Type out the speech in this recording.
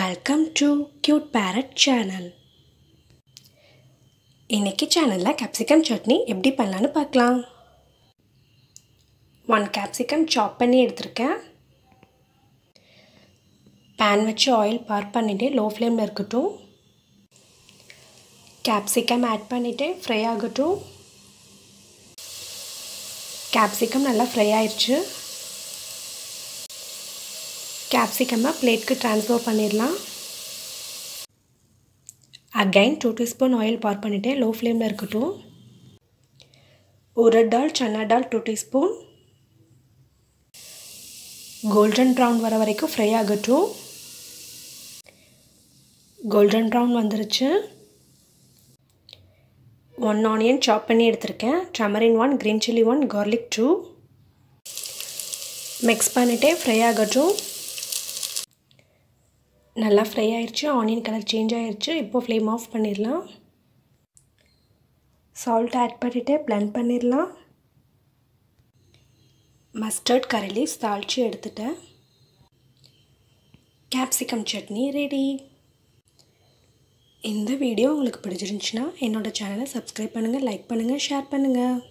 welcome to cute parrot channel இன்னைக்கு சேனலில் capsicum chutney எப்படி பண்ணலான்னு பார்க்கலாம் ஒன் கேப்சிகம் சாப் பண்ணி எடுத்திருக்கேன் பேன் வச்சு ஆயில் பார்க் பண்ணிவிட்டு லோ ஃப்ளேமில் இருக்கட்டும் கேப்சிகம் ஆட் பண்ணிவிட்டு ஃப்ரை ஆகட்டும் கேப்சிகம் நல்லா ஃப்ரை ஆயிடுச்சு கேப்சிகம்மை பிளேட்க்கு ட்ரான்ஸ்ஃபர் பண்ணிடலாம் again two teaspoon oil pour பண்ணிவிட்டு லோ ஃப்ளேமில் இருக்கட்டும் urad dal chana dal two teaspoon golden brown வர வரைக்கும் ஃப்ரை ஆகட்டும் கோல்டன் ப்ரௌன் வந்துருச்சு ஒன் ஆனியன் சாப் பண்ணி எடுத்திருக்கேன் tamarind one green chilli one garlic two mix பண்ணிவிட்டே ஃப்ரை ஆகட்டும் நல்லா ஃப்ரை ஆயிடுச்சு ஆனியன் கலர் சேஞ்ச் ஆயிடுச்சு இப்போது ஃப்ளேம் ஆஃப் பண்ணிடலாம் சால்ட் ஆட் பண்ணிவிட்டு பிளெண்ட் பண்ணிடலாம் மஸ்டர்ட் கறி லீவ்ஸ் தாளித்து எடுத்துட்டேன் கேப்சிகம் சட்னி ரெடி இந்த வீடியோ உங்களுக்கு பிடிச்சிருந்துச்சுன்னா என்னோடய சேனலை சப்ஸ்கிரைப் பண்ணுங்கள் லைக் பண்ணுங்கள் ஷேர் பண்ணுங்கள்